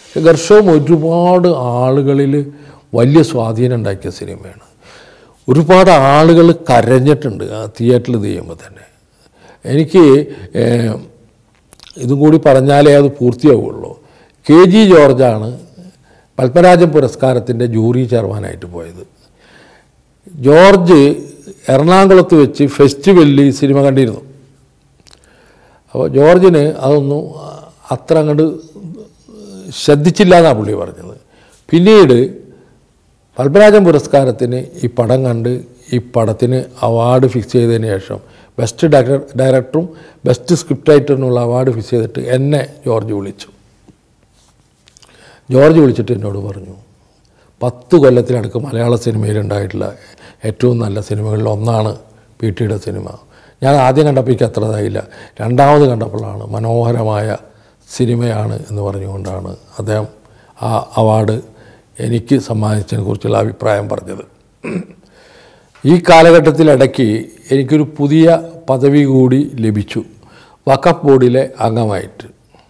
ഗർഷവും ഒരുപാട് ആളുകളിൽ വലിയ സ്വാധീനം ഉണ്ടാക്കിയ സിനിമയാണ് ഒരുപാട് ആളുകൾ കരഞ്ഞിട്ടുണ്ട് ആ തിയേറ്ററിൽ ഇത് ചെയ്യുമ്പോൾ തന്നെ എനിക്ക് ഏഹ്, ഇതും കൂടി പറഞ്ഞാലേ അത് പൂർത്തിയാവുള്ളൂ കെ ജി ജോർജാണ് പത്മരാജൻ പുരസ്കാരത്തിൻ്റെ ജൂറി ചെയർമാനായിട്ട് പോയത് ജോർജ് എറണാകുളത്ത് വെച്ച് ഫെസ്റ്റിവലിൽ ഈ സിനിമ കണ്ടിരുന്നു അപ്പോൾ ജോർജിന് അതൊന്നും അത്ര അങ്ങോട്ട് ശ്രദ്ധിച്ചില്ല എന്നാണ് പുള്ളി പറഞ്ഞത് പിന്നീട് പത്മരാജൻ പുരസ്കാരത്തിന് ഈ പടം കണ്ട് ഈ പടത്തിന് അവാർഡ് ഫിക്സ് ചെയ്തതിന് ശേഷം ബെസ്റ്റ് ഡയറക്ടർ ഡയറക്ടറും ബെസ്റ്റ് സ്ക്രിപ്റ്റ് റൈറ്ററിനുള്ള അവാർഡ് ഫിക്സ് ചെയ്തിട്ട് എന്നെ ജോർജ് വിളിച്ചു ജോർജ് വിളിച്ചിട്ട് എന്നോട് പറഞ്ഞു പത്ത് കൊല്ലത്തിനടുക്ക് മലയാള സിനിമയിൽ ഉണ്ടായിട്ടുള്ള ഏറ്റവും നല്ല സിനിമകളിൽ ഒന്നാണ് പി ടിയുടെ സിനിമ ഞാൻ ആദ്യം കണ്ടപ്പോൾ എനിക്ക് അത്ര ഇതായില്ല രണ്ടാമത് കണ്ടപ്പോഴാണ് മനോഹരമായ സിനിമയാണ് എന്ന് പറഞ്ഞുകൊണ്ടാണ് അദ്ദേഹം ആ അവാർഡ് എനിക്ക് സമ്മാനിച്ചതിനെ കുറിച്ചുള്ള അഭിപ്രായം പറഞ്ഞത് ഈ കാലഘട്ടത്തിലിടയ്ക്ക് എനിക്കൊരു പുതിയ പദവി കൂടി ലഭിച്ചു വഖഫ് ബോർഡിലെ അംഗമായിട്ട്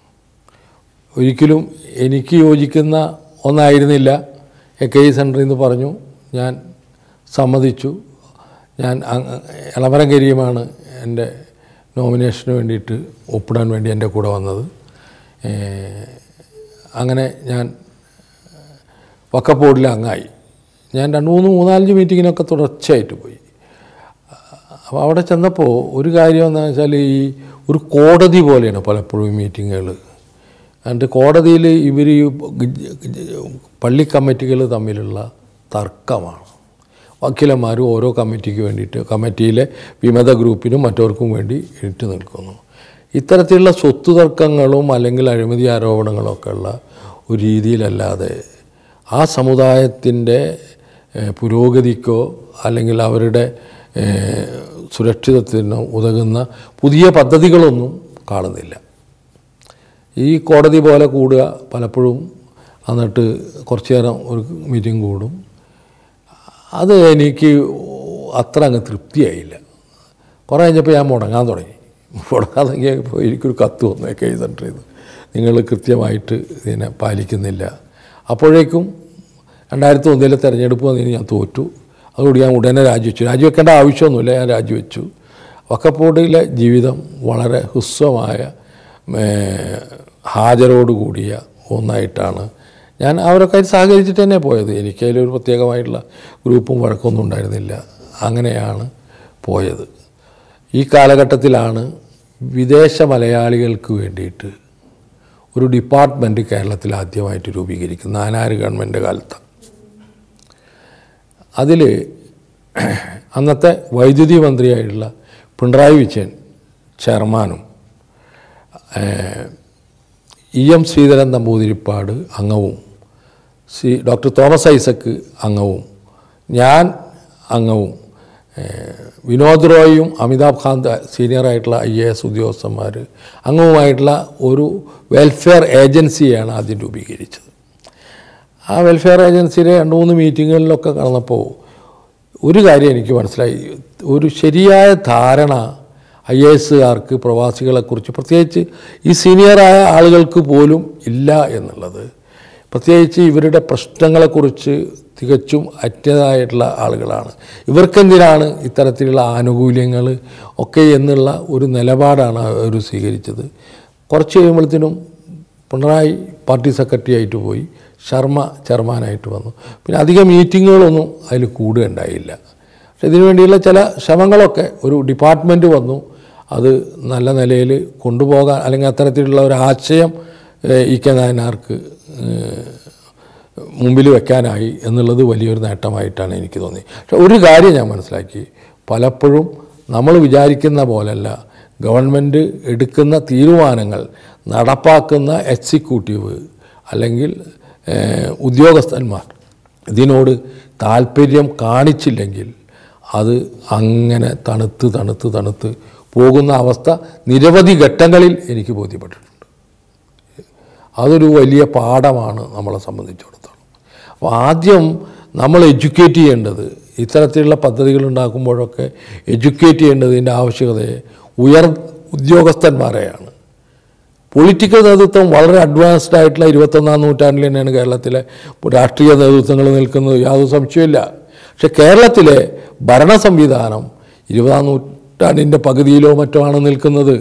ഒരിക്കലും എനിക്ക് യോജിക്കുന്ന ഒന്നായിരുന്നില്ല എ കെ ഇ സെൻറ്ററിൽ നിന്ന് പറഞ്ഞു ഞാൻ സമ്മതിച്ചു ഞാൻ അങ് എളമരം കരീമാണ് എൻ്റെ നോമിനേഷന് വേണ്ടിയിട്ട് ഒപ്പിടാൻ വേണ്ടി എൻ്റെ കൂടെ വന്നത് ഏഹ് അങ്ങനെ ഞാൻ വക്കഫ് ബോർഡിലെ അംഗമായി ഞാൻ രണ്ട് മൂന്ന് മൂന്നാലഞ്ച് മീറ്റിങ്ങിനൊക്കെ തുടർച്ചയായിട്ട് പോയി അപ്പോൾ അവിടെ ചെന്നപ്പോൾ ഒരു കാര്യം എന്താണെന്ന് വെച്ചാൽ ഈ ഒരു കോടതി പോലെയാണ് പലപ്പോഴും ഈ മീറ്റിങ്ങുകൾ എന്നിട്ട് കോടതിയിൽ ഇവർ ഈ പള്ളി കമ്മിറ്റികൾ തമ്മിലുള്ള തർക്കമാണ് വക്കീലന്മാരും ഓരോ കമ്മിറ്റിക്ക് വേണ്ടിയിട്ട് കമ്മിറ്റിയിലെ വിമത ഗ്രൂപ്പിനും മറ്റവർക്കും വേണ്ടി ഇട്ട് നിൽക്കുന്നു ഇത്തരത്തിലുള്ള സ്വത്ത് തർക്കങ്ങളും അല്ലെങ്കിൽ അഴിമതി ആരോപണങ്ങളും ഒക്കെ ഉള്ള ഒരു രീതിയിലല്ലാതെ ആ സമുദായത്തിൻ്റെ ഏഹ്, പുരോഗതിക്കോ അല്ലെങ്കിൽ അവരുടെ ഏഹ്, സുരക്ഷിതത്വത്തിനോ ഉതകുന്ന പുതിയ പദ്ധതികളൊന്നും കാണുന്നില്ല ഈ കോടതി പോലെ കൂടുക പലപ്പോഴും എന്നിട്ട് കുറച്ച് നേരം ഒരു മീറ്റിംഗ് കൂടും അത് എനിക്ക് അത്ര അങ്ങ് തൃപ്തിയായില്ല കുറേ കഴിഞ്ഞപ്പോൾ ഞാൻ മുടങ്ങാൻ തുടങ്ങി മുടങ്ങാൻ തുടങ്ങിയപ്പോൾ എനിക്കൊരു കത്ത് വന്നു കെ സെൻറ്ററിൽ നിന്ന് നിങ്ങൾ കൃത്യമായിട്ട് ഇതിനെ പാലിക്കുന്നില്ല അപ്പോഴേക്കും രണ്ടായിരത്തി ഒന്നിലെ തെരഞ്ഞെടുപ്പ് വന്നതിന് ഞാൻ തോറ്റു അതുകൊണ്ട് ഞാൻ ഉടനെ രാജിവെച്ചു രാജിവെക്കേണ്ട ആവശ്യമൊന്നുമില്ല ഞാൻ രാജിവെച്ചു വക്കപ്പോടിലെ ജീവിതം വളരെ ഹ്രസ്വമായ ഏർ, ഹാജരോടുകൂടിയ ഒന്നായിട്ടാണ് ഞാൻ അവരൊക്കെ ആയിട്ട് സഹകരിച്ചിട്ട് തന്നെ പോയത് എനിക്ക് അതിലൊരു പ്രത്യേകമായിട്ടുള്ള ഗ്രൂപ്പും വഴക്കൊന്നും ഉണ്ടായിരുന്നില്ല അങ്ങനെയാണ് പോയത് ഈ കാലഘട്ടത്തിലാണ് വിദേശ മലയാളികൾക്ക് വേണ്ടിയിട്ട് ഒരു ഡിപ്പാർട്ട്മെൻറ്റ് കേരളത്തിൽ ആദ്യമായിട്ട് രൂപീകരിക്കുന്നത് നാനാര് ഗവൺമെൻറ് കാലത്ത് അതിൽ അന്നത്തെ വൈദ്യുതി മന്ത്രിയായിട്ടുള്ള പിണറായി വിജയൻ ചെയർമാനും ഏഹ്, ഇ എം ശ്രീധരൻ നമ്പൂതിരിപ്പാട് അംഗവും സി ഡോക്ടർ തോമസ് ഐസക്ക് അംഗവും ഞാൻ അംഗവും ഏഹ്, വിനോദ് റോയും അമിതാഭ് കാന്ത് സീനിയറായിട്ടുള്ള ഐ എ എസ് ഉദ്യോഗസ്ഥന്മാർ അംഗവുമായിട്ടുള്ള ഒരു വെൽഫെയർ ഏജൻസിയാണ് ആദ്യം രൂപീകരിച്ചത് ആ വെൽഫെയർ ഏജൻസിയിലെ രണ്ട് മൂന്ന് മീറ്റിങ്ങുകളിലൊക്കെ കടന്നപ്പോൾ ഒരു കാര്യം എനിക്ക് മനസ്സിലായി ഒരു ശരിയായ ധാരണ ഐ എ എസുകാർക്ക് പ്രവാസികളെക്കുറിച്ച് പ്രത്യേകിച്ച് ഈ സീനിയറായ ആളുകൾക്ക് പോലും ഇല്ല എന്നുള്ളത് പ്രത്യേകിച്ച് ഇവരുടെ പ്രശ്നങ്ങളെക്കുറിച്ച് തികച്ചും അറ്റതായിട്ടുള്ള ആളുകളാണ് ഇവർക്കെന്തിനാണ് ഇത്തരത്തിലുള്ള ആനുകൂല്യങ്ങൾ ഒക്കെ എന്നുള്ള ഒരു നിലപാടാണ് അവർ സ്വീകരിച്ചത് കുറച്ച് കഴിയുമ്പോഴത്തേനും പിണറായി പാർട്ടി സെക്രട്ടറി ആയിട്ട് പോയി ശർമ്മ ചെയർമാനായിട്ട് വന്നു പിന്നെ അധികം മീറ്റിങ്ങുകളൊന്നും അതിൽ കൂടുകയുണ്ടായില്ല പക്ഷെ ഇതിനു വേണ്ടിയുള്ള ചില ശ്രമങ്ങളൊക്കെ ഒരു ഡിപ്പാർട്ട്മെൻറ്റ് വന്നു അത് നല്ല നിലയിൽ കൊണ്ടുപോകാൻ അല്ലെങ്കിൽ അത്തരത്തിലുള്ള ഒരു ആശയം ഏഹ്, ഇ കെ നായനാർക്ക് ഏഹ്, മുമ്പിൽ വെക്കാനായി എന്നുള്ളത് വലിയൊരു നേട്ടമായിട്ടാണ് എനിക്ക് തോന്നി പക്ഷെ ഒരു കാര്യം ഞാൻ മനസ്സിലാക്കി പലപ്പോഴും നമ്മൾ വിചാരിക്കുന്ന പോലല്ല ഗവൺമെൻറ് എടുക്കുന്ന തീരുമാനങ്ങൾ നടപ്പാക്കുന്ന എക്സിക്യൂട്ടീവ് അല്ലെങ്കിൽ ഏഹ്, ഉദ്യോഗസ്ഥന്മാർ ഇതിനോട് താല്പര്യം കാണിച്ചില്ലെങ്കിൽ അത് അങ്ങനെ തണുത്ത് തണുത്ത് തണുത്ത് പോകുന്ന അവസ്ഥ നിരവധി ഘട്ടങ്ങളിൽ എനിക്ക് ബോധ്യപ്പെട്ടിട്ടുണ്ട് അതൊരു വലിയ പാഠമാണ് നമ്മളെ സംബന്ധിച്ചിടത്തോളം അപ്പോൾ ആദ്യം നമ്മൾ എഡ്യൂക്കേറ്റ് ചെയ്യേണ്ടത് ഇത്തരത്തിലുള്ള പദ്ധതികൾ ഉണ്ടാക്കുമ്പോഴൊക്കെ എഡ്യൂക്കേറ്റ് ചെയ്യേണ്ടതിൻ്റെ ആവശ്യകതയെ ഉയർ ഉദ്യോഗസ്ഥന്മാരെയാണ് പൊളിറ്റിക്കൽ നേതൃത്വം വളരെ അഡ്വാൻസ്ഡ് ആയിട്ടുള്ള ഇരുപത്തൊന്നാം നൂറ്റാണ്ടിൽ തന്നെയാണ് കേരളത്തിലെ രാഷ്ട്രീയ നേതൃത്വങ്ങൾ നിൽക്കുന്നത് യാതൊരു സംശയമില്ല പക്ഷെ കേരളത്തിലെ ഭരണ സംവിധാനം ഇരുപതാം നൂറ്റാണ്ടിൻ്റെ പകുതിയിലോ മറ്റോ ആണ് നിൽക്കുന്നത്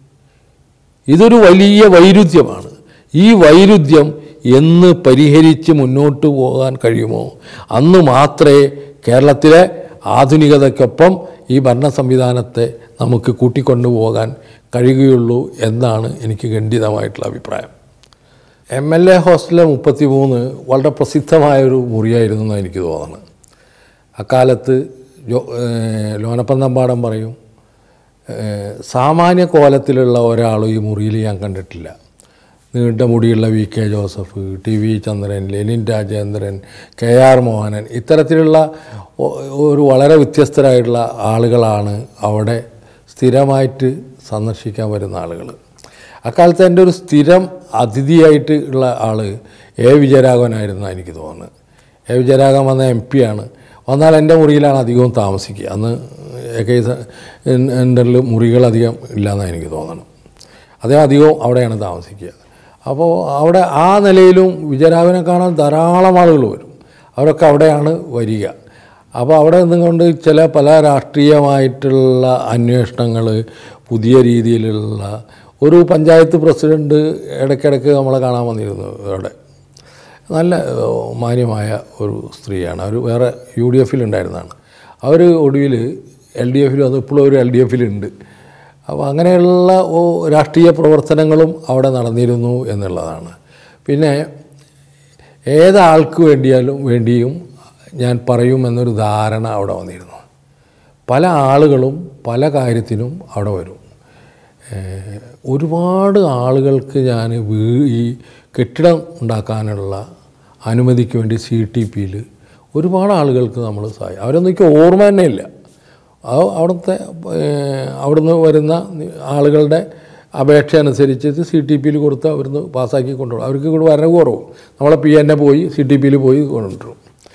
ഇതൊരു വലിയ വൈരുദ്ധ്യമാണ് ഈ വൈരുദ്ധ്യം എന്ന് പരിഹരിച്ച് മുന്നോട്ട് പോകാൻ കഴിയുമോ അന്ന് മാത്രമേ കേരളത്തിലെ ആധുനികതയ്ക്കൊപ്പം ഈ ഭരണ സംവിധാനത്തെ നമുക്ക് കൂട്ടിക്കൊണ്ടുപോകാൻ കഴിയുകയുള്ളൂ എന്നാണ് എനിക്ക് ഖണ്ഡിതമായിട്ടുള്ള അഭിപ്രായം എം എൽ എ ഹോസ്റ്റലിലെ മുപ്പത്തി മൂന്ന് വളരെ പ്രസിദ്ധമായൊരു മുറിയായിരുന്നു എന്നാണ് എനിക്ക് തോന്നുന്നത് അക്കാലത്ത് ജോ ഏഹ് ലോനപ്പന്തമ്പാടം പറയും ഏഹ് സാമാന്യ കോലത്തിലുള്ള ഒരാളും ഈ മുറിയിൽ ഞാൻ കണ്ടിട്ടില്ല നീണ്ട മുടിയുള്ള V K Joseph T V Chandran Lenin Rajendran K R Mohanan ഇത്തരത്തിലുള്ള ഒ- ഒരു വളരെ വ്യത്യസ്തരായിട്ടുള്ള ആളുകളാണ് അവിടെ സ്ഥിരമായിട്ട് സന്ദർശിക്കാൻ വരുന്ന ആളുകൾ അക്കാലത്ത് എൻ്റെ ഒരു സ്ഥിരം അതിഥിയായിട്ട് ഉള്ള ആൾ എ വിജയരാഘവനായിരുന്നു എനിക്ക് തോന്നുന്നത് എ വിജയരാഘവൻ വന്ന എം പി ആണ് വന്നാൽ എൻ്റെ മുറിയിലാണ് അധികവും താമസിക്കുക അന്ന് എ കെ സെൻ്ററിൽ മുറികളധികം ഇല്ലയെന്നാണ് എനിക്ക് തോന്നണം അദ്ദേഹം അധികവും അവിടെയാണ് താമസിക്കുക അപ്പോൾ അവിടെ ആ നിലയിലും വിജയരാഘവനെ കാണാൻ ധാരാളം ആളുകൾ വരും അവരൊക്കെ അവിടെയാണ് വരിക അപ്പോൾ അവിടെ നിന്നുകൊണ്ട് ചില പല രാഷ്ട്രീയമായിട്ടുള്ള അന്വേഷണങ്ങൾ പുതിയ രീതിയിലുള്ള ഒരു പഞ്ചായത്ത് പ്രസിഡൻറ്റ് ഇടയ്ക്കിടയ്ക്ക് നമ്മളെ കാണാൻ വന്നിരുന്നു അവിടെ നല്ല ഏഹ്, മാന്യമായ ഒരു സ്ത്രീയാണ് അവർ വേറെ യു ഡി എഫിലുണ്ടായിരുന്നതാണ് അവർ ഒടുവിൽ എൽ ഡി എഫിൽ വന്ന് ഇപ്പോഴും ഒരു എൽ ഡി എഫിലുണ്ട് അപ്പോൾ അങ്ങനെയുള്ള ഓ രാഷ്ട്രീയ പ്രവർത്തനങ്ങളും അവിടെ നടന്നിരുന്നു എന്നുള്ളതാണ് പിന്നെ ഏതാൾക്ക് വേണ്ടിയാലും വേണ്ടിയും ഞാൻ പറയുമെന്നൊരു ധാരണ അവിടെ വന്നിരുന്നു പല ആളുകളും പല കാര്യത്തിനും അവിടെ വരും ഏഹ് ഒരുപാട് ആളുകൾക്ക് ഞാൻ വീ ഈ കെട്ടിടം ഉണ്ടാക്കാനുള്ള അനുമതിക്ക് വേണ്ടി സി ടി പിയിൽ ഒരുപാട് ആളുകൾക്ക് നമ്മൾ സഹായം അവരൊന്നും എനിക്ക് ഓർമ്മ തന്നെ ഇല്ല അത് അവിടുത്തെ ഏഹ് അവിടുന്ന് വരുന്ന ആളുകളുടെ അപേക്ഷ അനുസരിച്ച് സി ടി പിയിൽ കൊടുത്ത് അവിടുന്ന് പാസ്സാക്കി കൊണ്ടുപോകും അവർക്ക് ഇവിടെ വരവ് കുറവും നമ്മളെ പി എന്നെ പോയി സി ടി പിയിൽ പോയി കൊണ്ടുവരും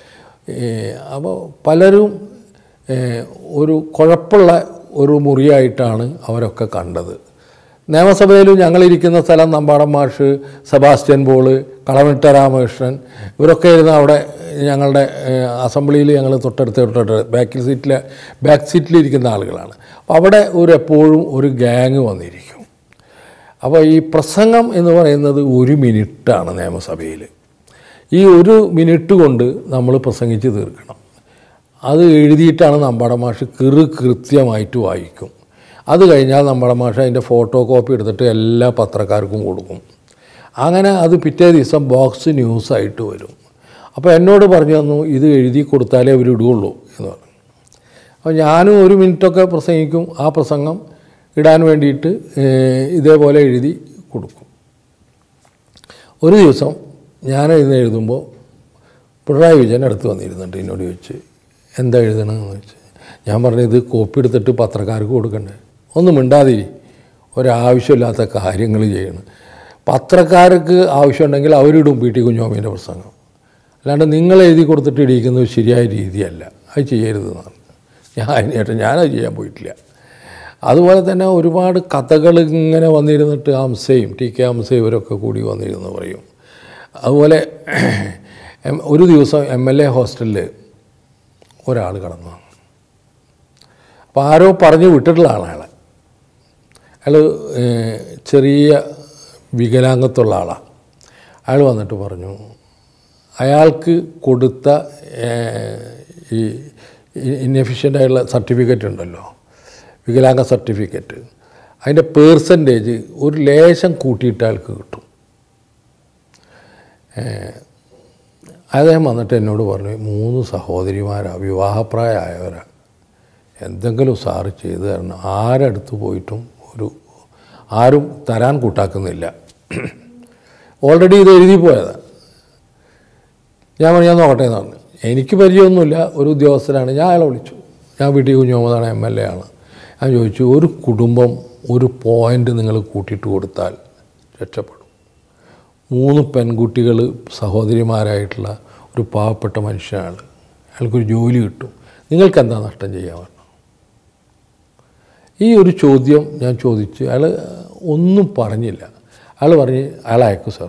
അപ്പോൾ പലരും ഏഹ്, ഒരു കുഴപ്പമുള്ള ഒരു മുറിയായിട്ടാണ് അവരൊക്കെ കണ്ടത് നിയമസഭയിലും ഞങ്ങളിരിക്കുന്ന സ്ഥലം നമ്പാടം മാഷ് സെബാസ്റ്റ്യൻ പോള് കളമിട്ട രാമകൃഷ്ണൻ ഇവരൊക്കെ ഇരുന്ന് അവിടെ ഞങ്ങളുടെ ഏഹ്, അസംബ്ലിയിൽ ഞങ്ങൾ തൊട്ടടുത്ത് തൊട്ടടുത്ത് ബാക്കിൽ സീറ്റിൽ ബാക്ക് സീറ്റിലിരിക്കുന്ന ആളുകളാണ് അപ്പോൾ അവിടെ ഒരു എപ്പോഴും ഒരു ഗ്യാങ് വന്നിരിക്കും അപ്പോൾ ഈ പ്രസംഗം എന്ന് പറയുന്നത് ഒരു മിനിറ്റാണ് നിയമസഭയിൽ ഈ ഒരു മിനിറ്റ് കൊണ്ട് നമ്മൾ പ്രസംഗിച്ച് തീർക്കണം അത് എഴുതിയിട്ടാണ് നമ്മുടെ മാഷ് കിറു കൃത്യമായിട്ട് വായിക്കും അത് കഴിഞ്ഞാൽ നമ്മുടെ മാഷ് അതിൻ്റെ ഫോട്ടോ കോപ്പി എടുത്തിട്ട് എല്ലാ പത്രക്കാർക്കും കൊടുക്കും അങ്ങനെ അത് പിറ്റേ ദിവസം ബോക്സ് ന്യൂസായിട്ട് വരും അപ്പോൾ എന്നോട് പറഞ്ഞു തന്നു ഇത് എഴുതി കൊടുത്താലേ അവർ ഇടുകയുള്ളൂ എന്ന് പറഞ്ഞു അപ്പോൾ ഞാനും ഒരു മിനിറ്റൊക്കെ പ്രസംഗിക്കും ആ പ്രസംഗം ഇടാൻ വേണ്ടിയിട്ട് ഏഹ്, ഇതേപോലെ എഴുതി കൊടുക്കും ഒരു ദിവസം ഞാൻ ഇന്ന് എഴുതുമ്പോൾ പിണറായി വിജയൻ അടുത്ത് വന്നിരുന്നുണ്ട് എന്നോട് ചോദിച്ച് എന്താ എഴുതണമെന്ന് ചോദിച്ചു ഞാൻ പറഞ്ഞു ഇത് കോപ്പി എടുത്തിട്ട് പത്രക്കാർക്ക് കൊടുക്കണ്ടേ ഒന്നും മിണ്ടാതിരി ഒരാവശ്യമില്ലാത്ത കാര്യങ്ങൾ ചെയ്യണം പത്രക്കാർക്ക് ആവശ്യമുണ്ടെങ്കിൽ അവരിടും പി ടി കുഞ്ഞോമീൻ്റെ പ്രസംഗം അല്ലാണ്ട് നിങ്ങൾ എഴുതി കൊടുത്തിട്ട് ഇടിക്കുന്നത് ശരിയായ രീതിയല്ല അത് ചെയ്യരുതെന്നാണ് ഞാൻ ഏട്ടാ ഞാനത് ചെയ്യാൻ പോയിട്ടില്ല അതുപോലെ തന്നെ ഒരുപാട് കഥകൾ ഇങ്ങനെ വന്നിരുന്നിട്ട് ഹംസയും ടി കെ ഹംസയും ഇവരൊക്കെ കൂടി വന്നിരുന്നു പറയും അതുപോലെ എം- ഒരു ദിവസം എം എൽ എ ഹോസ്റ്റലിൽ ഒരാൾ കടന്നു അപ്പോൾ ആരോ പറഞ്ഞു വിട്ടിട്ടുള്ള ആളാണ് അയാൾ ഏഹ്, ചെറിയ വികലാംഗത്തുള്ള ആളാണ് അയാൾ വന്നിട്ട് പറഞ്ഞു അയാൾക്ക് കൊടുത്ത ഏഹ്, ഈ ഇന്നെഫിഷ്യൻ്റ് ആയിട്ടുള്ള സർട്ടിഫിക്കറ്റ് ഉണ്ടല്ലോ വികലാംഗ സർട്ടിഫിക്കറ്റ് അതിൻ്റെ പേഴ്സൻറ്റേജ് ഒരു ലേശം കൂട്ടിയിട്ട് അയാൾക്ക് കിട്ടും അദ്ദേഹം വന്നിട്ട് എന്നോട് പറഞ്ഞു മൂന്ന് സഹോദരിമാരാ വിവാഹപ്രായമായവരാ എന്തെങ്കിലും സാറ് ചെയ്തു തരണം ആരടുത്ത് പോയിട്ടും ഒരു ആരും തരാൻ കൂട്ടാക്കുന്നില്ല ഓൾറെഡി ഇത് എഴുതി പോയതാണ് ഞാൻ പറഞ്ഞു ഞാൻ നോക്കട്ടെ എന്ന് പറഞ്ഞു എനിക്ക് പരിചയമൊന്നുമില്ല ഒരു ഉദ്യോഗസ്ഥനാണ് ഞാൻ അയാളെ വിളിച്ചു ഞാൻ വീട്ടിൽ കുഞ്ഞോമതാണ് എം എൽ എ ആണ് ഞാൻ ചോദിച്ചു ഒരു കുടുംബം ഒരു പോയിൻ്റ് നിങ്ങൾ കൂട്ടിയിട്ട് കൊടുത്താൽ രക്ഷപ്പെടും മൂന്ന് പെൺകുട്ടികൾ സഹോദരിമാരായിട്ടുള്ള ഒരു പാവപ്പെട്ട മനുഷ്യനാണ് അയാൾക്കൊരു ജോലി കിട്ടും നിങ്ങൾക്ക് എന്താ നഷ്ടം ചെയ്യാൻ പറഞ്ഞു ഈ ഒരു ചോദ്യം ഞാൻ ചോദിച്ചു അയാൾ ഒന്നും പറഞ്ഞില്ല അയാൾ പറഞ്ഞ് അയാൾ അയക്കും സാർ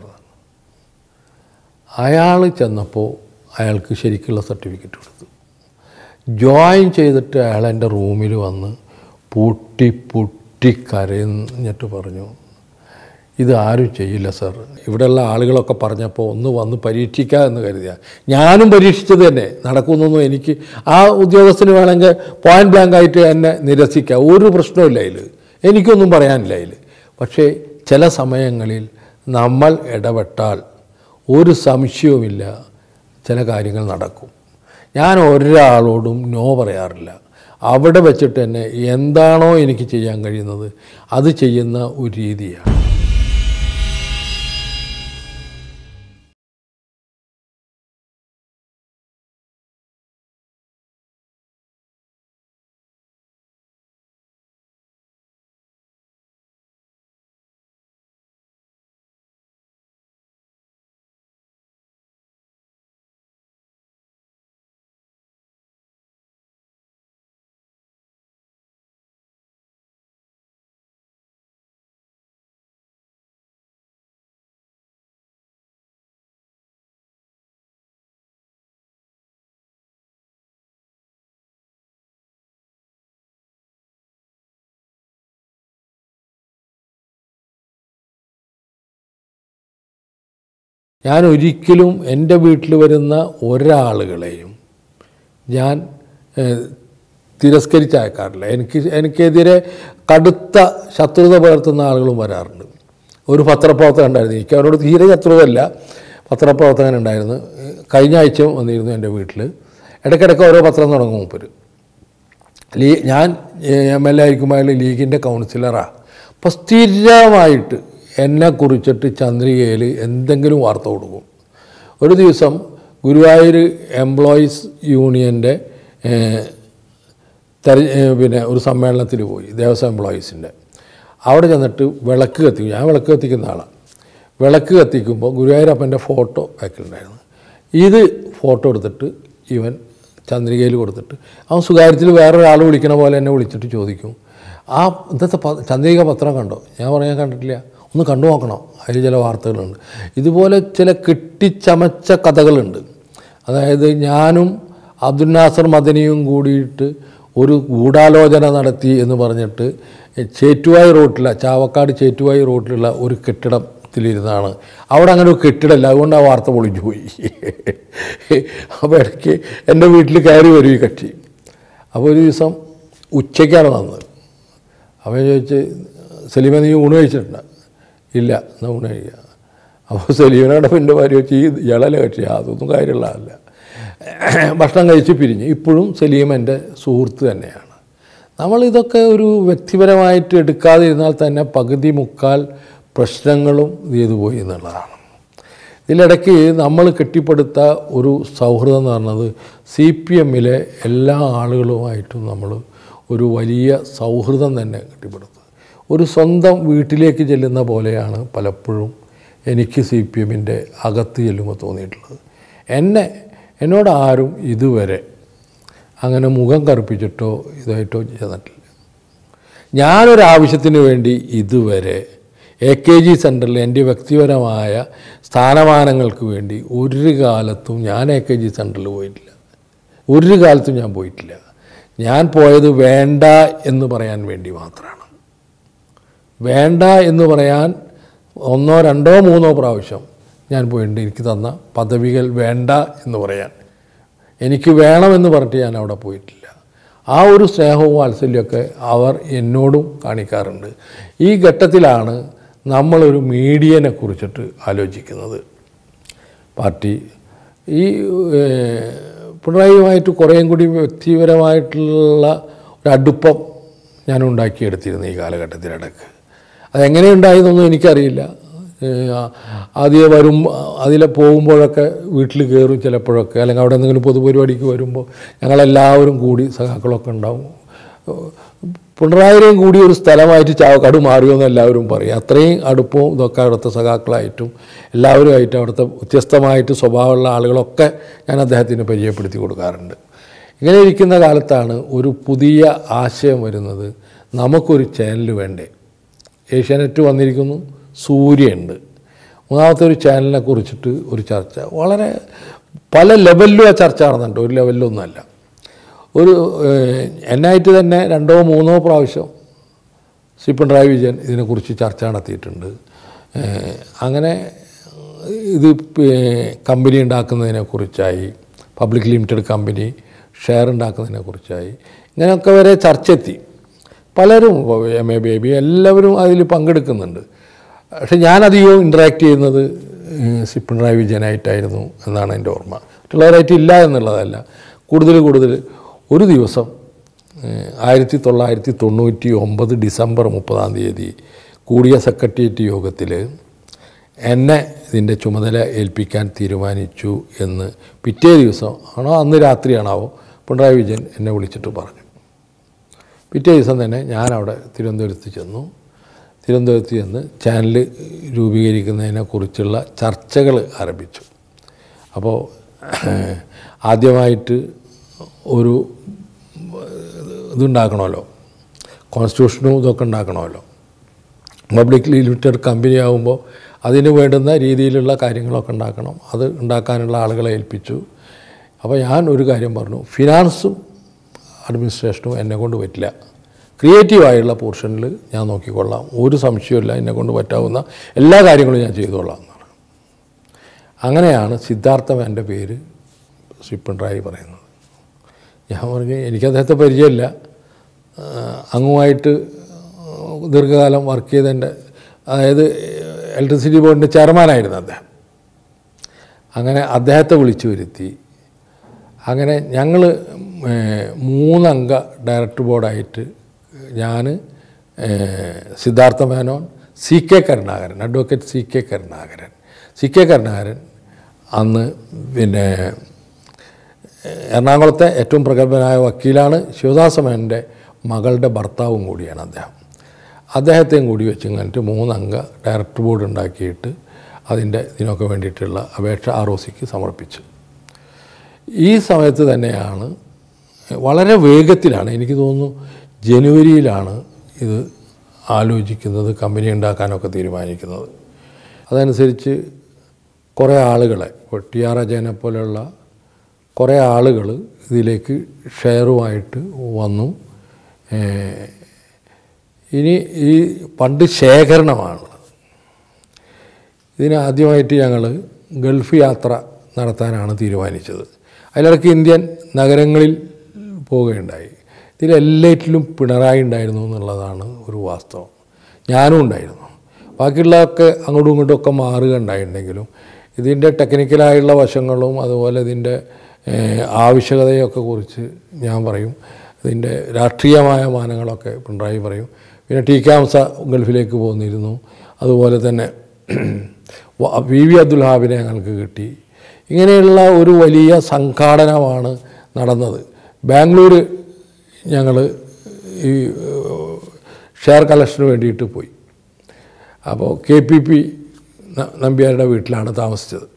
അയാൾ ചെന്നപ്പോൾ അയാൾക്ക് ശരിക്കുള്ള സർട്ടിഫിക്കറ്റ് കൊടുത്തു ജോയിൻ ചെയ്തിട്ട് അയാൾ എൻ്റെ റൂമിൽ വന്ന് പൊട്ടി പൊട്ടി കരഞ്ഞിട്ട് പറഞ്ഞു ഇത് ആരും ചെയ്യില്ല സാർ ഇവിടെയുള്ള ആളുകളൊക്കെ പറഞ്ഞപ്പോൾ ഒന്ന് വന്ന് പരീക്ഷിക്കുക എന്ന് കരുതിയ ഞാനും പരീക്ഷിച്ചത് തന്നെ നടക്കുന്നൊന്നും എനിക്ക് ആ ഉദ്യോഗസ്ഥന് വേണമെങ്കിൽ പോയിന്റ് ബ്ലാങ്ക് ആയിട്ട് എന്നെ നിരസിക്കുക ഒരു പ്രശ്നമില്ല അതിൽ എനിക്കൊന്നും പറയാനില്ല അതിൽ പക്ഷേ ചില സമയങ്ങളിൽ നമ്മൾ ഇടപെട്ടാൽ ഒരു സംശയവുമില്ല ചില കാര്യങ്ങൾ നടക്കും ഞാൻ ഒരാളോടും നോ പറയാറില്ല അവിടെ വെച്ചിട്ട് തന്നെ എന്താണോ എനിക്ക് ചെയ്യാൻ കഴിയുന്നത് അത് ചെയ്യുന്ന ഒരു രീതിയാണ് ഞാൻ ഒരിക്കലും എൻ്റെ വീട്ടിൽ വരുന്ന ഒരാളുകളെയും ഞാൻ ഏഹ്, തിരസ്കരിച്ച് അയക്കാറില്ല എനിക്ക് എനിക്കെതിരെ കടുത്ത ശത്രുത പുലർത്തുന്ന ആളുകളും വരാറുണ്ട് ഒരു പത്രപ്രവർത്തകൻ ഉണ്ടായിരുന്നു എനിക്ക് അവരോട് തീരെ ശത്രുതയല്ല പത്രപ്രവർത്തകൻ ഉണ്ടായിരുന്നു കഴിഞ്ഞ ആഴ്ച വന്നിരുന്നു എൻ്റെ വീട്ടിൽ ഇടയ്ക്കിടയ്ക്ക് ഓരോ പത്രം തുടങ്ങും മൂപ്പര് ലീ ഞാൻ എം എൽ എ ആയിരിക്കുമ്പോൾ അയാൾ ലീഗിൻ്റെ കൗൺസിലറാണ് അപ്പോൾ സ്ഥിരമായിട്ട് എന്നെ കുറിച്ചിട്ട് ചന്ദ്രികയിൽ എന്തെങ്കിലും വാർത്ത കൊടുക്കും ഒരു ദിവസം ഗുരുവായൂർ എംപ്ലോയീസ് യൂണിയൻ്റെ തെര ഏഹ് പിന്നെ ഒരു സമ്മേളനത്തിൽ പോയി ദേവസ്വം എംപ്ലോയീസിൻ്റെ അവിടെ ചെന്നിട്ട് വിളക്ക് കത്തിക്കും ഞാൻ വിളക്ക് കത്തിക്കുന്ന ആളാണ് വിളക്ക് കത്തിക്കുമ്പോൾ ഗുരുവായൂരപ്പൻ്റെ ഫോട്ടോ വെക്കലുണ്ടായിരുന്നു ഇത് ഫോട്ടോ എടുത്തിട്ട് ഇവൻ ചന്ദ്രികയിൽ കൊടുത്തിട്ട് അവൻ സ്വകാര്യത്തിൽ വേറൊരാൾ വിളിക്കണ പോലെ എന്നെ വിളിച്ചിട്ട് ചോദിക്കും ആ ഇന്നത്തെ പ ചന്ദ്രിക പത്രം കണ്ടോ ഞാൻ പറയാൻ കണ്ടിട്ടില്ല ഒന്ന് കണ്ടു നോക്കണം അതിൽ ചില വാർത്തകളുണ്ട് ഇതുപോലെ ചില കെട്ടിച്ചമച്ച കഥകളുണ്ട് അതായത് ഞാനും അബ്ദുൽ നാസർ മദനിയും കൂടിയിട്ട് ഒരു ഗൂഢാലോചന നടത്തി എന്ന് പറഞ്ഞിട്ട് ചേറ്റുവായി റോട്ടില ചാവക്കാട് ചേറ്റുവായി റോട്ടിലുള്ള ഒരു കെട്ടിടത്തിലിരുന്നാണ് അവിടെ അങ്ങനെ ഒരു കെട്ടിടമില്ല അതുകൊണ്ട് ആ വാർത്ത പൊളിഞ്ഞു പോയി അപ്പോൾ ഇടയ്ക്ക് എൻ്റെ വീട്ടിൽ കയറി വരും ഈ കക്ഷി അപ്പോൾ ഒരു ദിവസം ഉച്ചയ്ക്കാണ് വന്നത് അപ്പോൾ ഞാൻ ചോദിച്ച് സലീമ നീ ഊണ് കഴിച്ചിട്ടുണ്ട് ഇല്ല എന്നാൽ ഊണ് കഴിക്കുക അപ്പോൾ സലീമനോട് എൻ്റെ ഭാര്യ വെച്ച് ഈ ഇളല കക്ഷി അതൊന്നും കാര്യമുള്ളതല്ല ഭക്ഷണം കഴിച്ച് പിരിഞ്ഞ് ഇപ്പോഴും സലീം എൻ്റെ സുഹൃത്ത് തന്നെയാണ് നമ്മൾ ഇതൊക്കെ ഒരു വ്യക്തിപരമായിട്ട് എടുക്കാതിരുന്നാൽ തന്നെ പകുതി മുക്കാൽ പ്രശ്നങ്ങളും ഇത് ചെയ്തു പോയി എന്നുള്ളതാണ് ഇതിലിടയ്ക്ക് നമ്മൾ കെട്ടിപ്പടുത്ത ഒരു സൗഹൃദം എന്ന് പറഞ്ഞത് സി പി എമ്മിലെ എല്ലാ ആളുകളുമായിട്ടും നമ്മൾ ഒരു വലിയ സൗഹൃദം തന്നെ കെട്ടിപ്പടുത്തത് ഒരു സ്വന്തം വീട്ടിലേക്ക് ചെല്ലുന്ന പോലെയാണ് പലപ്പോഴും എനിക്ക് സി പി എമ്മിൻ്റെ അകത്ത് ചെല്ലുമ്പോൾ തോന്നിയിട്ടുള്ളത് എന്നെ എന്നോട് ആരും ഇതുവരെ അങ്ങനെ മുഖം കറുപ്പിച്ചിട്ടോ ഇതായിട്ടോ ചെന്നിട്ടില്ല ഞാനൊരാവശ്യത്തിന് വേണ്ടി ഇതുവരെ എ കെ ജി സെൻറ്ററിൽ എൻ്റെ വ്യക്തിപരമായ സ്ഥാനമാനങ്ങൾക്ക് വേണ്ടി ഒരു കാലത്തും ഞാൻ എ കെ ജി സെൻറ്ററിൽ പോയിട്ടില്ല ഒരു കാലത്തും ഞാൻ പോയിട്ടില്ല ഞാൻ പോയത് വേണ്ട എന്ന് പറയാൻ വേണ്ടി മാത്രമാണ് വേണ്ട എന്ന് പറയാൻ ഒന്നോ രണ്ടോ മൂന്നോ പ്രാവശ്യം ഞാൻ പോയിട്ടുണ്ട് എനിക്ക് തന്ന പദവികൾ വേണ്ട എന്ന് പറയാൻ എനിക്ക് വേണമെന്ന് പറഞ്ഞിട്ട് ഞാൻ അവിടെ പോയിട്ടില്ല ആ ഒരു സ്നേഹവും വാത്സല്യമൊക്കെ അവർ എന്നോടും കാണിക്കാറുണ്ട് ഈ ഘട്ടത്തിലാണ് നമ്മളൊരു മീഡിയനെ കുറിച്ചിട്ട് ആലോചിക്കുന്നത് പാർട്ടി ഈ ഏഹ്, പിണറായിയുമായിട്ട് കുറേയും കൂടി വ്യക്തിപരമായിട്ടുള്ള ഒരു അടുപ്പം ഞാൻ ഉണ്ടാക്കിയെടുത്തിരുന്നു ഈ കാലഘട്ടത്തിലിടക്ക് അതെങ്ങനെ ഉണ്ടായതെന്നൊന്നും എനിക്കറിയില്ല ഏഹ്, ആദ്യം വരും അതിലെ പോകുമ്പോഴൊക്കെ വീട്ടിൽ കയറും ചിലപ്പോഴൊക്കെ അല്ലെങ്കിൽ അവിടെ എന്തെങ്കിലും പൊതുപരിപാടിക്ക് വരുമ്പോൾ ഞങ്ങളെല്ലാവരും കൂടി സഖാക്കളൊക്കെ ഉണ്ടാവും പിണറായിരെയും കൂടി ഒരു സ്ഥലമായിട്ട് ചാവക്കാട് മാറിയോന്ന് എല്ലാവരും പറയും അത്രയും അടുപ്പവും ഇതൊക്കെ അവിടുത്തെ സഖാക്കളായിട്ടും എല്ലാവരുമായിട്ട് അവിടുത്തെ വ്യത്യസ്തമായിട്ട് സ്വഭാവമുള്ള ആളുകളൊക്കെ ഞാൻ അദ്ദേഹത്തിന് പരിചയപ്പെടുത്തി കൊടുക്കാറുണ്ട് ഇങ്ങനെ ഇരിക്കുന്ന കാലത്താണ് ഒരു പുതിയ ആശയം വരുന്നത് നമുക്കൊരു ചാനൽ വേണ്ടേ ഏഷ്യാനെറ്റ് വന്നിരിക്കുന്നു സൂര്യയുണ്ട് മൂന്നാമത്തെ ഒരു ചാനലിനെ കുറിച്ചിട്ട് ഒരു ചർച്ച വളരെ പല ലെവലിലും ആ ചർച്ച നടന്നുണ്ട് ഒരു ലെവലിലൊന്നുമല്ല ഒരു ഏഹ്, എന്നായിട്ട് തന്നെ രണ്ടോ മൂന്നോ പ്രാവശ്യം ശ്രീ പിണറായി വിജയൻ ഇതിനെക്കുറിച്ച് ചർച്ച നടത്തിയിട്ടുണ്ട് ഏഹ്, അങ്ങനെ ഇത് പി- കമ്പനി ഉണ്ടാക്കുന്നതിനെക്കുറിച്ചായി പബ്ലിക് ലിമിറ്റഡ് കമ്പനി ഷെയർ ഉണ്ടാക്കുന്നതിനെക്കുറിച്ചായി ഇങ്ങനെയൊക്കെ വരെ ചർച്ച എത്തി പലരും ഇപ്പോൾ എം എ ബേബി എല്ലാവരും അതിൽ പങ്കെടുക്കുന്നുണ്ട് പക്ഷെ ഞാനധികവും ഇൻട്രാക്ട് ചെയ്യുന്നത് ഏഹ്, ശ്രീ പിണറായി വിജയനായിട്ടായിരുന്നു എന്നാണ് എൻ്റെ ഓർമ്മ മറ്റുള്ളവരായിട്ട് ഇല്ല എന്നുള്ളതല്ല കൂടുതൽ കൂടുതൽ ഒരു ദിവസം ഏഹ്, ആയിരത്തി തൊള്ളായിരത്തി തൊണ്ണൂറ്റി ഒമ്പത് ഡിസംബർ മുപ്പതാം തീയതി കൂടിയ സെക്രട്ടേറിയറ്റ് യോഗത്തിൽ എന്നെ ഇതിൻ്റെ ചുമതല ഏൽപ്പിക്കാൻ തീരുമാനിച്ചു എന്ന് പിറ്റേ ദിവസം ആണോ അന്ന് രാത്രിയാണാവോ പിണറായി വിജയൻ എന്നെ വിളിച്ചിട്ട് പറഞ്ഞു പിറ്റേ ദിവസം തന്നെ ഞാനവിടെ തിരുവനന്തപുരത്ത് ചെന്നു തിരുവനന്തപുരത്ത് ചെന്ന് ചാനൽ രൂപീകരിക്കുന്നതിനെക്കുറിച്ചുള്ള ചർച്ചകൾ ആരംഭിച്ചു അപ്പോൾ ആദ്യമായിട്ട് ഒരു ഇതുണ്ടാക്കണമല്ലോ കോൺസ്റ്റിറ്റ്യൂഷനും ഇതൊക്കെ ഉണ്ടാക്കണമല്ലോ പബ്ലിക് ലിമിറ്റഡ് കമ്പനി ആകുമ്പോൾ അതിന് വേണ്ടുന്ന രീതിയിലുള്ള കാര്യങ്ങളൊക്കെ ഉണ്ടാക്കണം അത് ഉണ്ടാക്കാനുള്ള ആളുകളെ ഏൽപ്പിച്ചു അപ്പോൾ ഞാൻ ഒരു കാര്യം പറഞ്ഞു ഫിനാൻസും അഡ്മിനിസ്ട്രേഷനും എന്നെ കൊണ്ട് പറ്റില്ല ക്രിയേറ്റീവായുള്ള പോർഷനിൽ ഞാൻ നോക്കിക്കൊള്ളാം ഒരു സംശയമില്ല എന്നെ കൊണ്ട് പറ്റാവുന്ന എല്ലാ കാര്യങ്ങളും ഞാൻ ചെയ്തുകൊള്ളാം എന്നാണ് അങ്ങനെയാണ് സിദ്ധാർത്ഥ എൻ്റെ പേര് ശ്രീ പിണറായി പറയുന്നത് ഞാൻ പറഞ്ഞു എനിക്ക് അദ്ദേഹത്തെ പരിചയമില്ല ആ, അങ്ങുമായിട്ട് ദീർഘകാലം വർക്ക് ചെയ്തതിൻ്റെ അതായത് ഇലക്ട്രിസിറ്റി ബോർഡിൻ്റെ ചെയർമാനായിരുന്നു അദ്ദേഹം അങ്ങനെ അദ്ദേഹത്തെ വിളിച്ചു വരുത്തി അങ്ങനെ ഞങ്ങൾ മൂന്നംഗ ഡയറക്ടർ ബോർഡായിട്ട് ഞാൻ Siddhartha Menon C K Karunakaran advocate C K Karunakaran C K Karunakaran അന്ന് പിന്നെ എറണാകുളത്തെ ഏറ്റവും പ്രഗത്ഭനായ വക്കീലാണ് ശിവദാസ മേനൻ്റെ മകളുടെ ഭർത്താവും കൂടിയാണ് അദ്ദേഹം അദ്ദേഹത്തെയും കൂടി വെച്ച് കണ്ടിട്ട് മൂന്നംഗ ഡയറക്ടർ ബോർഡ് ഉണ്ടാക്കിയിട്ട് അതിൻ്റെ ഇതിനൊക്കെ വേണ്ടിയിട്ടുള്ള അപേക്ഷ ആർ ഒ സിക്ക് സമർപ്പിച്ചു ഈ സമയത്ത് തന്നെയാണ് വളരെ വേഗത്തിലാണ് എനിക്ക് തോന്നുന്നു ജനുവരിയിലാണ് ഇത് ആലോചിക്കുന്നത് കമ്പനി ഉണ്ടാക്കാനൊക്കെ തീരുമാനിക്കുന്നത് അതനുസരിച്ച് കുറേ ആളുകളെ ഇപ്പോൾ ടി ആർ അജയനെ പോലെയുള്ള കുറേ ആളുകൾ ഇതിലേക്ക് ഷെയറുമായിട്ട് വന്നു ഏഹ് ഇനി ഈ പണ്ട് ശേഖരണമാണുള്ളത് ഇതിന് ആദ്യമായിട്ട് ഞങ്ങൾ ഗൾഫ് യാത്ര നടത്താനാണ് തീരുമാനിച്ചത് അതിലിടയ്ക്ക് ഇന്ത്യൻ നഗരങ്ങളിൽ പോവുകയുണ്ടായി ഇതിലെല്ലാറ്റിലും പിണറായി ഉണ്ടായിരുന്നു എന്നുള്ളതാണ് ഒരു വാസ്തവം ഞാനും ഉണ്ടായിരുന്നു ബാക്കിയുള്ളതൊക്കെ അങ്ങോട്ടും ഇങ്ങോട്ടും ഒക്കെ മാറുക ഉണ്ടായിട്ടുണ്ടെങ്കിലും ഇതിൻ്റെ ടെക്നിക്കലായുള്ള വശങ്ങളും അതുപോലെ ഇതിൻ്റെ ഏഹ്, ആവശ്യകതയൊക്കെ കുറിച്ച് ഞാൻ പറയും ഇതിൻ്റെ രാഷ്ട്രീയമായ മാനങ്ങളൊക്കെ പിണറായി പറയും പിന്നെ ടി കെ ഹംസ ഗൾഫിലേക്ക് പോന്നിരുന്നു അതുപോലെ തന്നെ വ- വി വി അബ്ദുൽ ഹാബിനെ ഞങ്ങൾക്ക് കിട്ടി ഇങ്ങനെയുള്ള ഒരു വലിയ സംഘാടനമാണ് നടന്നത് ബാംഗ്ലൂർ ഞങ്ങൾ ഈ ഏഹ്, ഷെയർ കളക്ഷന് വേണ്ടിയിട്ട് പോയി അപ്പോൾ കെ പി പി നമ്പ്യാരുടെ വീട്ടിലാണ് താമസിച്ചത്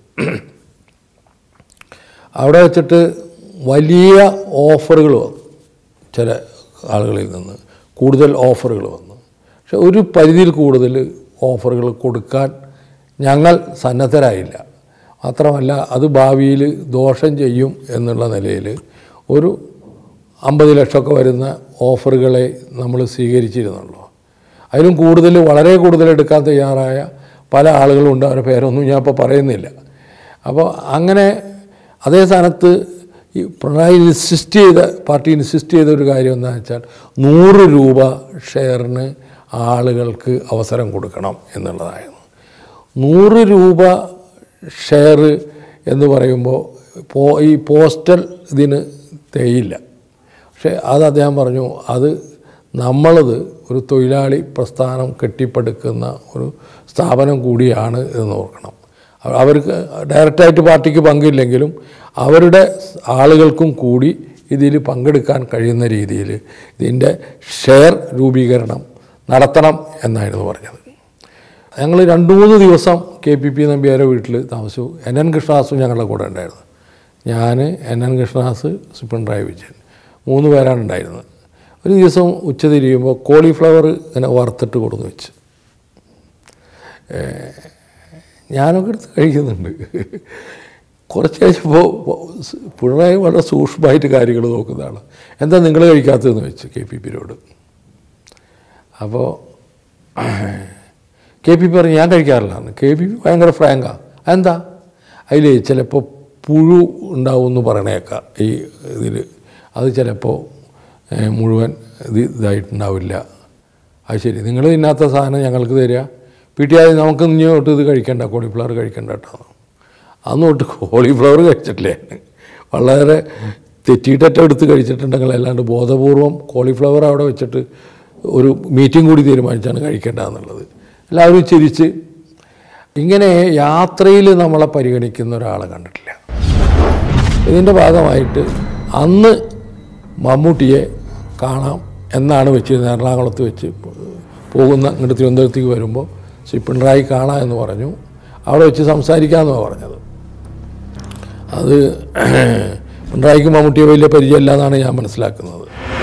അവിടെ വെച്ചിട്ട് വലിയ ഓഫറുകൾ വന്നു ചില ആളുകളിൽ നിന്ന് കൂടുതൽ ഓഫറുകൾ വന്നു പക്ഷെ ഒരു പരിധിയിൽ കൂടുതൽ ഓഫറുകൾ കൊടുക്കാൻ ഞങ്ങൾ സന്നദ്ധരായില്ല മാത്രമല്ല അത് ഭാവിയിൽ ദോഷം ചെയ്യും എന്നുള്ള നിലയിൽ ഒരു അമ്പത് ലക്ഷമൊക്കെ വരുന്ന ഓഫറുകളെ നമ്മൾ സ്വീകരിച്ചിരുന്നുള്ളൂ അതിലും കൂടുതൽ വളരെ കൂടുതൽ എടുക്കാൻ തയ്യാറായ പല ആളുകളുണ്ട് അവരുടെ പേരൊന്നും ഞാൻ ഇപ്പോൾ പറയുന്നില്ല അപ്പോൾ അങ്ങനെ അതേ സ്ഥാനത്ത് ഈ പിണറായി ഇൻസിസ്റ്റ് ചെയ്ത പാർട്ടി ഇൻസിസ്റ്റ് ചെയ്ത ഒരു കാര്യം എന്താണെന്ന് വെച്ചാൽ നൂറ് രൂപ ഷെയറിന് ആളുകൾക്ക് അവസരം കൊടുക്കണം എന്നുള്ളതായിരുന്നു നൂറ് രൂപ ഷെയർ എന്ന് പറയുമ്പോൾ പോ ഈ പോസ്റ്റൽ ഇതിന് തേയില്ല പക്ഷേ അത് അദ്ദേഹം പറഞ്ഞു അത് നമ്മളത് ഒരു തൊഴിലാളി പ്രസ്ഥാനം കെട്ടിപ്പടുക്കുന്ന ഒരു സ്ഥാപനം കൂടിയാണ് എന്ന് ഓർക്കണം അവ- അവർക്ക് ഡയറക്റ്റായിട്ട് പാർട്ടിക്ക് പങ്കില്ലെങ്കിലും അവരുടെ ആളുകൾക്കും കൂടി ഇതിൽ പങ്കെടുക്കാൻ കഴിയുന്ന രീതിയിൽ ഇതിൻ്റെ ഷെയർ രൂപീകരണം നടത്തണം എന്നായിരുന്നു പറഞ്ഞത് ഞങ്ങൾ രണ്ട് മൂന്ന് ദിവസം കെ പി പി നമ്പ്യാരെ വീട്ടിൽ താമസിച്ചു എൻ എൻ കൃഷ്ണദാസും ഞങ്ങളുടെ കൂടെ ഉണ്ടായിരുന്നു ഞാൻ എൻ എൻ കൃഷ്ണദാസ് ശ്രീ പിണറായി വിജയൻ മൂന്ന് പേരാണ് ഉണ്ടായിരുന്നത് ഒരു ദിവസം ഉച്ച തിരിയുമ്പോൾ കോളിഫ്ലവർ ഇങ്ങനെ വറുത്തിട്ട് കൊടുന്ന് വെച്ച് ഞാനൊക്കെ എടുത്ത് കഴിക്കുന്നുണ്ട് കുറച്ച് കഴിഞ്ഞപ്പോൾ പിണറായി വളരെ സൂക്ഷ്മമായിട്ട് കാര്യങ്ങൾ നോക്കുന്നതാണ് എന്താ നിങ്ങൾ കഴിക്കാത്തതെന്ന് വെച്ച് കെ പി പിരോട് അപ്പോൾ കെ പി പി പറഞ്ഞു ഞാൻ കഴിക്കാറില്ലാന്ന് കെ പി പി ഭയങ്കര ഫ്രാങ്കാണ് അതെന്താ അതിൽ ചിലപ്പോൾ പുഴു ഉണ്ടാവും എന്ന് പറയണേക്കാം ഈ ഇതിൽ അത് ചിലപ്പോൾ ഏഹ്, മുഴുവൻ ഇത് ഇതായിട്ടുണ്ടാവില്ല അത് ശരി നിങ്ങൾ തിന്നാത്ത സാധനം ഞങ്ങൾക്ക് തരിക പിടിയാതെ നമുക്ക് ഇങ്ങോട്ട് ഇത് കഴിക്കണ്ട കോളിഫ്ലവർ കഴിക്കണ്ട കേട്ടോ അന്ന് തൊട്ട് കോളിഫ്ലവർ കഴിച്ചിട്ടില്ലേ വളരെ തെറ്റിയിട്ടൊക്കെ എടുത്ത് കഴിച്ചിട്ടുണ്ടെങ്കിൽ അല്ലാണ്ട് ബോധപൂർവം കോളിഫ്ലവർ അവിടെ വെച്ചിട്ട് ഒരു മീറ്റിംഗ് കൂടി തീരുമാനിച്ചാണ് കഴിക്കേണ്ടതെന്നുള്ളത് എല്ലാവരും ചിരിച്ച് ഇങ്ങനെ യാത്രയിൽ നമ്മളെ പരിഗണിക്കുന്ന ഒരാളെ കണ്ടിട്ടില്ല ഇതിൻ്റെ ഭാഗമായിട്ട് അന്ന് മമ്മൂട്ടിയെ കാണാം എന്നാണ് വെച്ചിരുന്നത് എറണാകുളത്ത് വെച്ച് പോകുന്ന ഇങ്ങോട്ട് തിരുവനന്തപുരത്തേക്ക് വരുമ്പോൾ ശ്രീ പിണറായി കാണാം എന്ന് പറഞ്ഞു അവിടെ വെച്ച് സംസാരിക്കാമെന്നാണ് പറഞ്ഞത് അത് പിണറായിക്ക് മമ്മൂട്ടിയെ വലിയ പരിചയമില്ല എന്നാണ് ഞാൻ മനസ്സിലാക്കുന്നത്